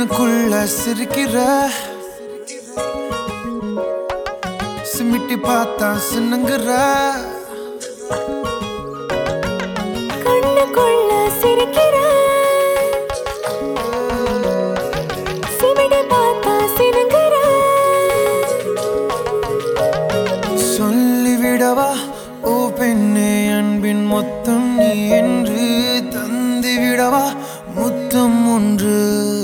கண்ணுக்குள்ள சிரிக்கிற சிமிட்டி பார்த்தா சின்னங்குற கண்ணுக்குள்ள சிரிக்கிற சிமிட பார்த்தா சினுங்குற சொல்லிவிடவா ஓ பெண்ணே அன்பின் மொத்தம் நீ என்று தந்துவிடவா முத்தம் ஒன்று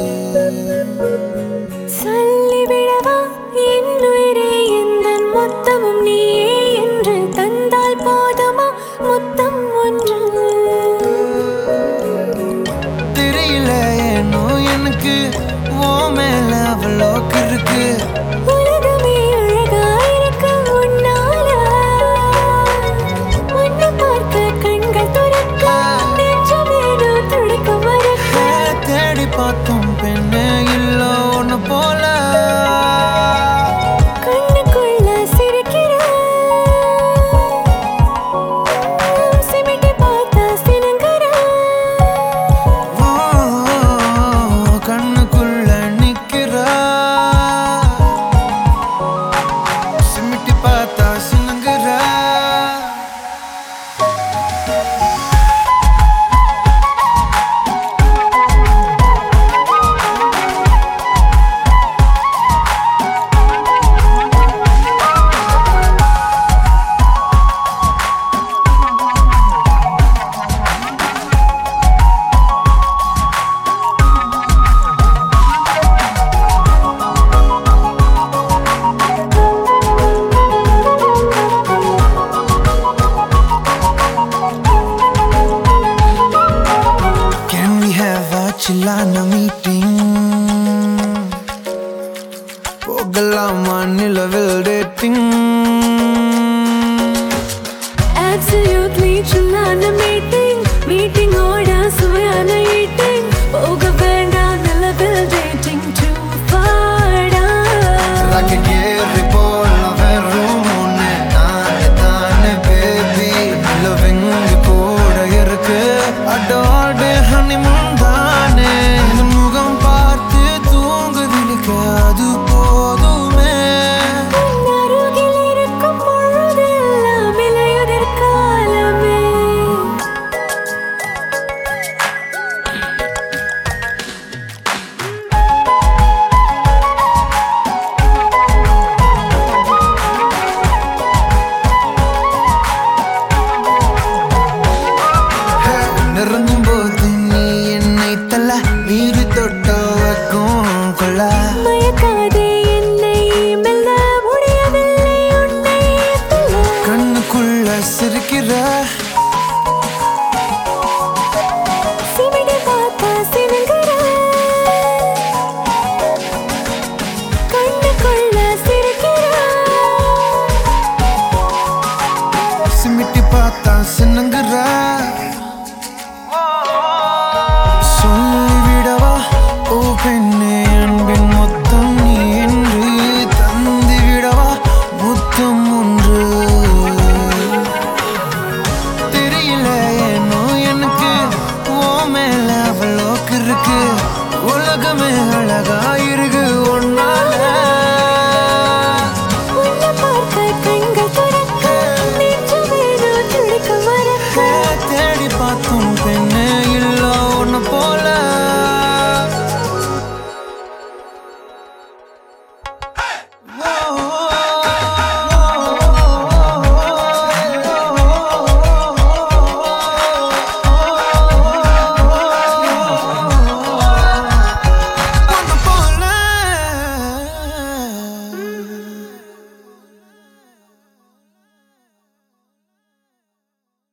சொல்லிவிடவா என் உயிரே எந்தன் மொத்தமும் நீயே என்று தந்தால் போதுமா முத்தம் ஒன்று தெரியல ஏனோ எனக்கு ஓ மேல அவ்வளோ இருக்கு உலகமே அழகாயிருக்கு உன்னால உன்னை பார்க்க கண்கள் துறக்க நெஞ்சமேனோ துடிக்க மறக்க தேடி பார்த்தோம் பெண்ணே இல்ல ஒன்று போல கண்ணுக்குள்ள சிரிக்கிற சிமிட்டி பார்த்தா சினுங்குற ஓ, கண்ணுக்குள்ள நிக்கிறா சிமிட்டி பார்த்தா சின்னங்குறா Can we have a chillana meeting? போகலாமா நிலவில் dating Absolutely chill on a meeting meeting ஓட சுவையான